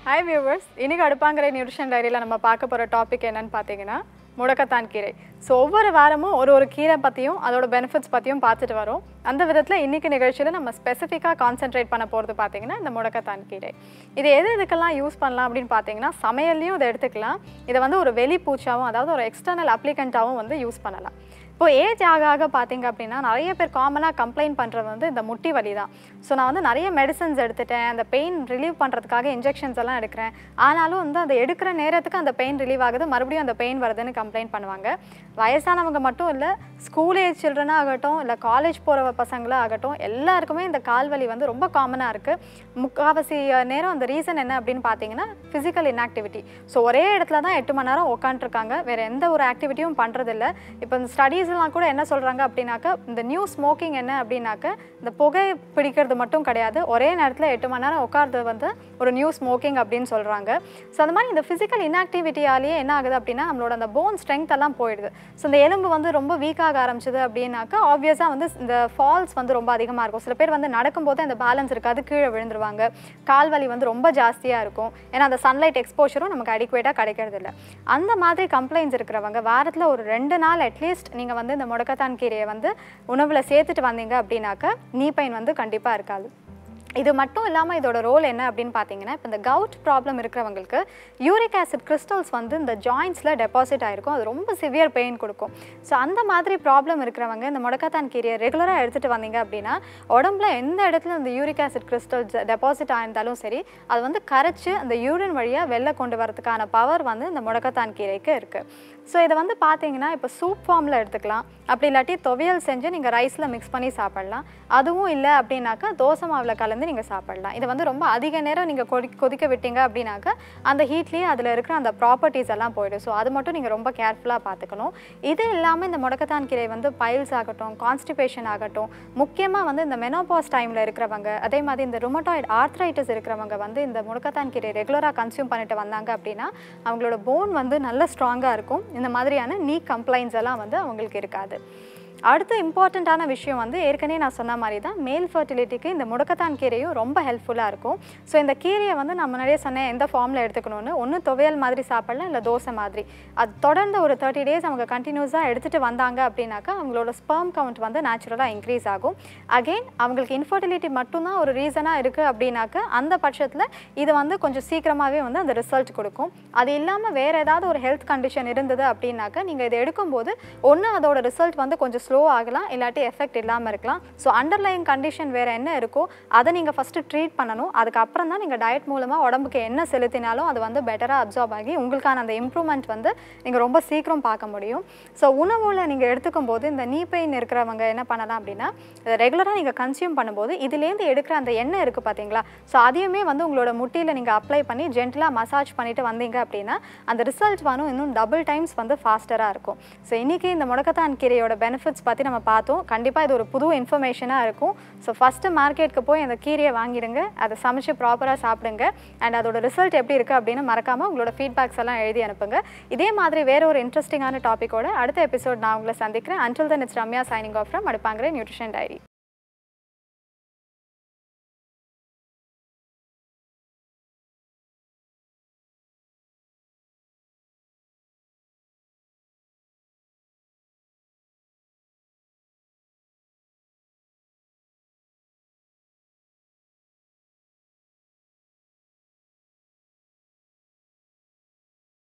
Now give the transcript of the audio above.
hi viewers இன்னைக்கு அடுப்பாங்கிற nutrition டைரியில் நம்ம பார்க்க போகிற டாபிக் என்னன்னு பார்த்தீங்கன்னா முடக்கத்தான் கீரை ஸோ ஒவ்வொரு வாரமும் ஒரு ஒரு கீரை பற்றியும் அதோட பெனிஃபிட்ஸ் பற்றியும் பார்த்துட்டு வரோம் அந்த விதத்தில் இன்னைக்கு நிகழ்ச்சியில் நம்ம ஸ்பெசிஃபிக்காக கான்சென்ட்ரேட் பண்ண போகிறது பார்த்தீங்கன்னா இந்த முடக்கத்தான் கீரை இது எது எதுக்கெல்லாம் யூஸ் பண்ணலாம் அப்படின்னு பார்த்தீங்கன்னா சமையல்லையும் இதை எடுத்துக்கலாம் இதை வந்து ஒரு வெளி பூச்சாவும் அதாவது ஒரு எக்ஸ்டர்னல் அப்ளிகண்ட்டாகவும் வந்து யூஸ் பண்ணலாம் இப்போ ஏஜ் ஆக ஆக பார்த்தீங்க அப்படின்னா நிறைய பேர் காமனாக கம்ப்ளைண்ட் பண்ணுறது வந்து இந்த முட்டி வலி தான் ஸோ நான் வந்து நிறைய மெடிசன்ஸ் எடுத்துட்டேன் அந்த பெயின் ரிலீவ் பண்ணுறதுக்காக இன்ஜெக்ஷன்ஸ் எல்லாம் எடுக்கிறேன் ஆனாலும் வந்து அந்த எடுக்கிற நேரத்துக்கு அந்த பெயின் ரிலீவ் ஆகுது மறுபடியும் அந்த பெயின் வருதுன்னு கம்ப்ளைண்ட் பண்ணுவாங்க வயசானவங்க மட்டும் இல்லை ஸ்கூல் ஏஜ் சில்ட்ரனாக ஆகட்டும் இல்லை காலேஜ் போகிற பசங்களாக ஆகட்டும் எல்லாருக்குமே இந்த கால் வலி வந்து ரொம்ப காமனாக இருக்குது முக்கால்வாசி நேரம் அந்த ரீசன் என்ன அப்படின்னு பார்த்தீங்கன்னா ஃபிசிக்கல் இன்ஆக்டிவிட்டி ஸோ ஒரே இடத்துல தான் எட்டு மணி நேரம் உட்காந்துருக்காங்க வேறு எந்த ஒரு ஆக்டிவிட்டியும் பண்ணுறதில்ல இப்போ இந்த ஸ்டடீஸ்லாம் கூட என்ன சொல்கிறாங்க அப்படின்னாக்கா இந்த நியூ ஸ்மோக்கிங் என்ன அப்படின்னாக்க இந்த புகை பிடிக்கிறது மட்டும் கிடையாது ஒரே நேரத்தில் எட்டு மணி நேரம் உட்கார்றது வந்து ஒரு நியூ ஸ்மோக்கிங் அப்படின்னு சொல்கிறாங்க ஸோ அந்த மாதிரி இந்த ஃபிசிக்கல் இன்ஆக்டிவிட்டியாலேயே என்ன ஆகுது அப்படின்னா நம்மளோட அந்த போன் ஸ்ட்ரென்த் எல்லாம் போயிடுது ஸோ இந்த எலும்பு வந்து ரொம்ப வீக்காக ஆரம்பிச்சது அப்படின்னாக்கா ஆப்வியஸாக வந்து இந்த ஃபால்ஸ் வந்து ரொம்ப அதிகமாக இருக்கும் சில பேர் வந்து நடக்கும்போது அந்த பேலன்ஸ் இருக்காது கீழே விழுந்துருவாங்க கால் வலி வந்து ரொம்ப ஜாஸ்தியாக இருக்கும் ஏன்னா அந்த சன்லைட் எக்ஸ்போஷரும் நமக்கு அடிக்குவேட்டாக கிடைக்கிறது இல்லை அந்த மாதிரி கம்ப்ளைண்ட்ஸ் இருக்கிறவங்க வாரத்தில் ஒரு ரெண்டு நாள் அட்லீஸ்ட் நீங்கள் வந்து இந்த முடக்கத்தான் கீரையை வந்து உணவில் சேர்த்துட்டு வந்தீங்க அப்படின்னாக்கா நீ பெயின் வந்து கண்டிப்பாக இருக்காது இது மட்டும் இல்லாமல் இதோட ரோல் என்ன அப்படின்னு பார்த்தீங்கன்னா இப்போ இந்த கவுட் ப்ராப்ளம் இருக்கிறவங்களுக்கு யூரிக் ஆசிட் கிறிஸ்டல்ஸ் வந்து இந்த ஜாயின்ஸில் டெபாசிட் ஆகிருக்கும் அது ரொம்ப சிவியர் பெயின் கொடுக்கும் ஸோ அந்த மாதிரி ப்ராப்ளம் இருக்கிறவங்க இந்த முடக்கத்தான் கீரையை ரெகுலராக எடுத்துகிட்டு வந்தீங்க அப்படின்னா உடம்புல எந்த இடத்துல இந்த யூரிக் ஆசிட் கிறிஸ்டல்ஸ் டெபாசிட் ஆயிருந்தாலும் சரி அது வந்து கரைச்சி அந்த யூரின் வழியாக வெளில கொண்டு வரதுக்கான பவர் வந்து இந்த முடக்கத்தான் கீரைக்கு இருக்குது ஸோ இதை வந்து பார்த்தீங்கன்னா இப்போ சூப் ஃபார்மில் எடுத்துக்கலாம் அப்படி இல்லாட்டி துவையல் செஞ்சு நீங்கள் ரைஸில் மிக்ஸ் பண்ணி சாப்பிடலாம் அதுவும் இல்லை அப்படின்னாக்கா தோசை மாவில் கலந்து நீங்கள் சாப்பிடலாம் இதை வந்து ரொம்ப அதிக நேரம் நீங்கள் கொதி கொதிக்க விட்டீங்க அப்படின்னாக்கா அந்த ஹீட்லேயே அதில் இருக்கிற அந்த ப்ராப்பர்ட்டிஸ் எல்லாம் போயிடும் ஸோ அது மட்டும் நீங்கள் ரொம்ப கேர்ஃபுல்லாக பார்த்துக்கணும் இது இல்லாமல் இந்த முடக்கத்தான் கீரை வந்து பைல்ஸ் ஆகட்டும் கான்ஸ்டிபேஷன் ஆகட்டும் முக்கியமாக வந்து இந்த மெனோபாஸ் டைமில் இருக்கிறவங்க அதே மாதிரி இந்த ருமட்டாய்டு ஆர்த்ரைட்டிஸ் இருக்கிறவங்க வந்து இந்த முடக்கத்தான் கீரை ரெகுலராக கன்சியூம் பண்ணிட்டு வந்தாங்க அப்படின்னா அவங்களோட போன் வந்து நல்ல ஸ்ட்ராங்காக இருக்கும் இந்த மாதிரியான நீ கம்ப்ளைண்ட்ஸ் எல்லாம் வந்து அவங்களுக்கு இருக்காது அடுத்த இம்பார்ட்டண்ட்டான விஷயம் வந்து ஏற்கனவே நான் சொன்ன மாதிரி தான் மேல் ஃபர்டிலிட்டிக்கு இந்த முடக்கத்தான் கீரையும் ரொம்ப ஹெல்ப்ஃபுல்லாக இருக்கும் ஸோ இந்த கீரையை வந்து நான் முன்னாடியே சொன்னேன் எந்த ஃபார்மில் எடுத்துக்கணும்னு ஒன்று துவையல் மாதிரி சாப்பிடலாம் இல்லை தோசை மாதிரி அது தொடர்ந்து ஒரு தேர்ட்டி டேஸ் அவங்க கண்டினியூஸாக எடுத்துகிட்டு வந்தாங்க அப்படின்னாக்கா அவங்களோட ஸ்பெர்ம் கவுண்ட் வந்து நேச்சுரலாக இன்க்ரீஸ் ஆகும் அகெயின் அவங்களுக்கு இன்ஃபர்டிலிட்டி மட்டும்தான் ஒரு ரீசனாக இருக்குது அப்படின்னாக்கா அந்த பட்சத்தில் இது வந்து கொஞ்சம் சீக்கிரமாகவே வந்து அந்த ரிசல்ட் கொடுக்கும் அது இல்லாமல் வேறு ஏதாவது ஒரு ஹெல்த் கண்டிஷன் இருந்தது அப்படின்னாக்கா நீங்கள் இதை எடுக்கும்போது ஒன்று அதோட ரிசல்ட் வந்து கொஞ்சம் ஸ்லோ ஆகலாம் இல்லாட்டி எஃபெக்ட் இல்லாமல் இருக்கலாம் ஸோ அண்டர்லைங் கண்டிஷன் வேறு என்ன இருக்கோ அதை நீங்கள் ஃபஸ்ட்டு ட்ரீட் பண்ணணும் அதுக்கப்புறம் தான் நீங்கள் டயட் மூலமாக உடம்புக்கு என்ன செலுத்தினாலும் அது வந்து பெட்டராக அப்சார்ப் ஆகி உங்களுக்கான அந்த இம்ப்ரூவ்மெண்ட் வந்து நீங்கள் ரொம்ப சீக்கிரம் பார்க்க முடியும் ஸோ உணவில் நீங்கள் எடுத்துக்கும் போது இந்த நீ பெயின் இருக்கிறவங்க என்ன பண்ணலாம் அப்படின்னா இதை ரெகுலராக நீங்கள் கன்சியூம் பண்ணும்போது இதுலேருந்து எடுக்கிற அந்த எண்ணெய் இருக்குது பார்த்தீங்களா ஸோ அதையுமே வந்து உங்களோட முட்டியில் நீங்கள் அப்ளை பண்ணி ஜென்டலாக மசாஜ் பண்ணிட்டு வந்தீங்க அப்படின்னா அந்த ரிசல்ட் வந்து இன்னும் டபுள் டைம்ஸ் வந்து ஃபாஸ்டராக இருக்கும் ஸோ இன்றைக்கி இந்த முடக்கத்தான் கீரையோட பெனிஃபிட்ஸ் பற்றி நம்ம பார்த்தோம் கண்டிப்பாக இது ஒரு புது இன்ஃபர்மேஷனாக இருக்கும் ஸோ ஃபஸ்ட்டு மார்க்கெட்டுக்கு போய் அந்த கீரையை வாங்கிடுங்க அதை சமைச்சு ப்ராப்பராக சாப்பிடுங்க அண்ட் அதோட ரிசல்ட் எப்படி இருக்குது அப்படின்னு மறக்காமல் உங்களோட ஃபீட்பேக்ஸ் எல்லாம் எழுதி அனுப்புங்க இதே மாதிரி வேற ஒரு இன்ட்ரெஸ்டிங்கான டாப்பிக்கோட அடுத்த எபிசோட் நான் உங்களை சந்திக்கிறேன் until then it's Ramya signing off from அடுப்பாங்கிற நியூட்ரிஷன் டைரி